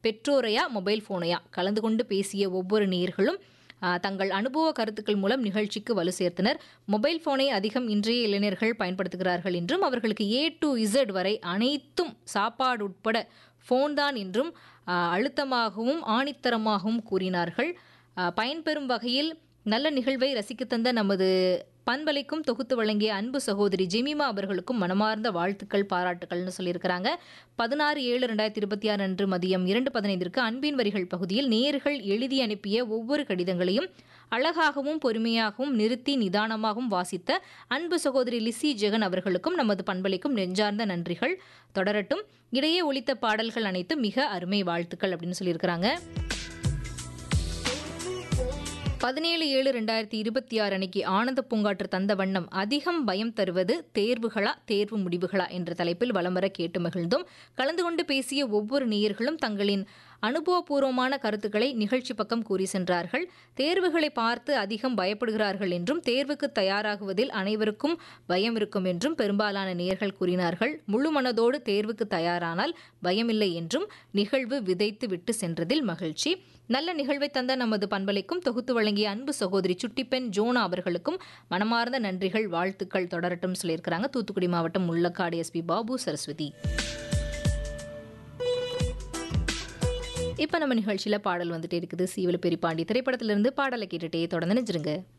பெற்றோரையா mobile ஃபோனையா கலந்து கொண்டு பேசிய ஒவ்வொரு நேயர்களும் ஆ, தங்கள் அனுபவ கருத்துக்கள் மூலம் நிகழ்ச்சிக்கு வலு சேர்த்தனர் மொபைல் போனை அதிகம் இன்றைய இளைஞர்கள் பயன்படுத்துகிறார்கள் என்றும் அவர்களுக்கு ஏ டு இசட் வரை அனைத்தும் சாப்பாடு உட்பட ஃபோன் தான் என்றும் ஆ, அழுத்தமாகவும் ஆணித்தரமாகவும் கூறினார்கள் ஆ, பயன்பெறும் வகையில் நல்ல நிகழ்வை ரசிக்கத் தந்த நமது பண்பலைக்கும் தொகுத்து வழங்கிய அன்பு சகோதரி ஜெமிமா அவர்களுக்கும் மனமார்ந்த வாழ்த்துக்கள் பாராட்டுக்கள்னு சொல்லியிருக்கிறாங்க பதினாறு ஏழு ரெண்டாயிரத்தி இருபத்தி ஆறு அன்று மதியம் இரண்டு பதினைந்திற்கு அன்பின் வரிகள் பகுதியில் நேர்கள் எழுதி அனுப்பிய ஒவ்வொரு கடிதங்களையும் அழகாகவும் பொறுமையாகவும் நிறுத்தி நிதானமாகவும் வாசித்த அன்பு சகோதரி லிசி ஜெகன் அவர்களுக்கும் நமது பண்பலைக்கும் நெஞ்சார்ந்த நன்றிகள் தொடரட்டும் இடையே ஒலித்த பாடல்கள் அனைத்தும் மிக அருமை வாழ்த்துக்கள் அப்படின்னு சொல்லியிருக்கிறாங்க பதினேழு ஏழு ரெண்டாயிரத்தி இருபத்தி ஆறு அன்னைக்கு ஆனந்த பூங்காற்று தந்த வண்ணம் அதிகம் பயம் தருவது தேர்வுகளா தேர்வு முடிவுகளா என்ற தலைப்பில் வலம் வர கேட்டு மகிழ்ந்தோம் கலந்து கொண்டு பேசிய ஒவ்வொரு நேயர்களும் தங்களின் அனுபவபூர்வமான கருத்துக்களை நிகழ்ச்சி பக்கம் கூறி சென்றார்கள் தேர்வுகளை பார்த்து அதிகம் பயப்படுகிறார்கள் என்றும் தேர்வுக்கு தயாராகுவதில் அனைவருக்கும் பயம் இருக்கும் என்றும் பெரும்பாலான நேயர்கள் கூறினார்கள் முழு மனதோடு தேர்வுக்கு தயாரானால் பயமில்லை என்றும் நிகழ்வு விதைத்து விட்டு சென்றதில் மகிழ்ச்சி நல்ல நிகழ்வை தந்த நமது பண்பலைக்கும் தொகுத்து வழங்கிய அன்பு சகோதரி சுட்டிப்பெண் ஜோனா அவர்களுக்கும் மனமார்ந்த நன்றிகள் வாழ்த்துக்கள் தொடரட்டும் சொல்லியிருக்கிறாங்க தூத்துக்குடி மாவட்டம் முள்ளக்காடு எஸ்பி பாபு சரஸ்வதி இப்போ நம்ம நிகழ்ச்சியில் பாடல் வந்துட்டே இருக்குது சீவல பெரியபாண்டி திரைப்படத்திலிருந்து பாடலை கேட்டுட்டே தொடர்ந்து நினைச்சிருங்க